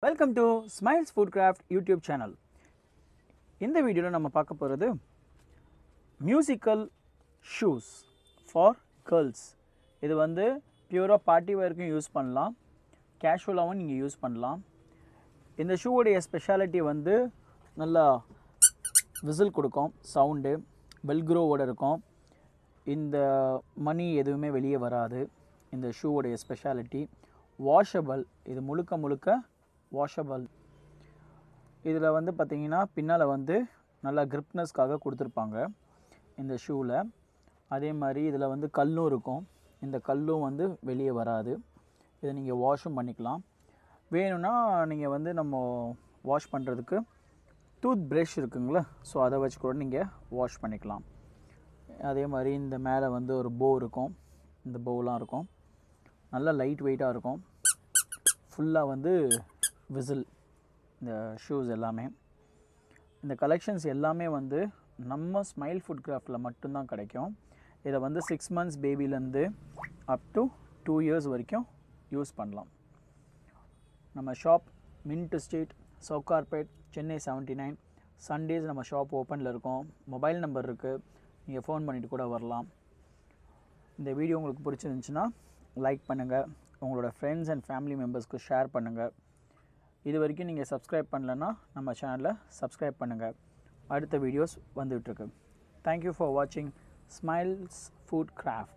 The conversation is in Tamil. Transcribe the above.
welcome to smiles food craft YouTube channel இந்த வீடியோவில் நம்ம பார்க்க போகிறது மியூசிக்கல் ஷூஸ் ஃபார் கேர்ள்ஸ் இது வந்து பியூராக பார்ட்டி வேர்க்கும் யூஸ் பண்ணலாம் கேஷுவலாகவும் நீங்கள் யூஸ் பண்ணலாம் இந்த ஷூவுடைய ஸ்பெஷாலிட்டி வந்து நல்லா விசில் கொடுக்கும் சவுண்டு வெல்க்ரோவோட இருக்கும் இந்த மணி எதுவுமே வெளியே வராது இந்த ஷூவோடைய ஸ்பெஷாலிட்டி வாஷபிள் இது முழுக்க முழுக்க வாஷபிள் இதில் வந்து பார்த்திங்கன்னா பின்னால் வந்து நல்லா கிரிப்னஸ்க்காக கொடுத்துருப்பாங்க இந்த ஷூவில் அதே மாதிரி இதில் வந்து கல்லும் இருக்கும் இந்த கல்லும் வந்து வெளியே வராது இதை நீங்கள் வாஷும் பண்ணிக்கலாம் வேணும்னா நீங்கள் வந்து நம்ம வாஷ் பண்ணுறதுக்கு டூத் ப்ரஷ் இருக்குங்களா ஸோ அதை வச்சு கூட நீங்கள் வாஷ் பண்ணிக்கலாம் அதே மாதிரி இந்த மேலே வந்து ஒரு போ இருக்கும் இந்த போலாம் இருக்கும் நல்லா லைட் வெயிட்டாக இருக்கும் ஃபுல்லாக வந்து விசில் இந்த ஷூஸ் எல்லாமே இந்த கலெக்ஷன்ஸ் எல்லாமே வந்து நம்ம ஸ்மைல் ஃபுட் கிராஃப்டில் மட்டும்தான் கிடைக்கும் இதை வந்து சிக்ஸ் மந்த்ஸ் பேபிலேருந்து அப் டு டூ இயர்ஸ் வரைக்கும் யூஸ் பண்ணலாம் நம்ம shop mint street Sowcarpet Chennai seventy nine Sundays நம்ம ஷாப் ஓப்பனில் இருக்கோம் மொபைல் நம்பர் இருக்குது நீங்கள் ஃபோன் பண்ணிவிட்டு கூட வரலாம் இந்த வீடியோ உங்களுக்கு பிடிச்சிருந்துச்சுன்னா லைக் பண்ணுங்கள் உங்களோட ஃப்ரெண்ட்ஸ் அண்ட் ஃபேமிலி மெம்பர்ஸ்க்கு ஷேர் பண்ணுங்கள் இது வரைக்கும் நீங்கள் சப்ஸ்கிரைப் பண்ணலன்னா நம்ம சேனலை சப்ஸ்கிரைப் பண்ணுங்கள் அடுத்த வீடியோஸ் வந்துகிட்ருக்கு தேங்க்யூ ஃபார் வாட்சிங் ஸ்மைல்ஸ் ஃபுட் கிராஃப்ட்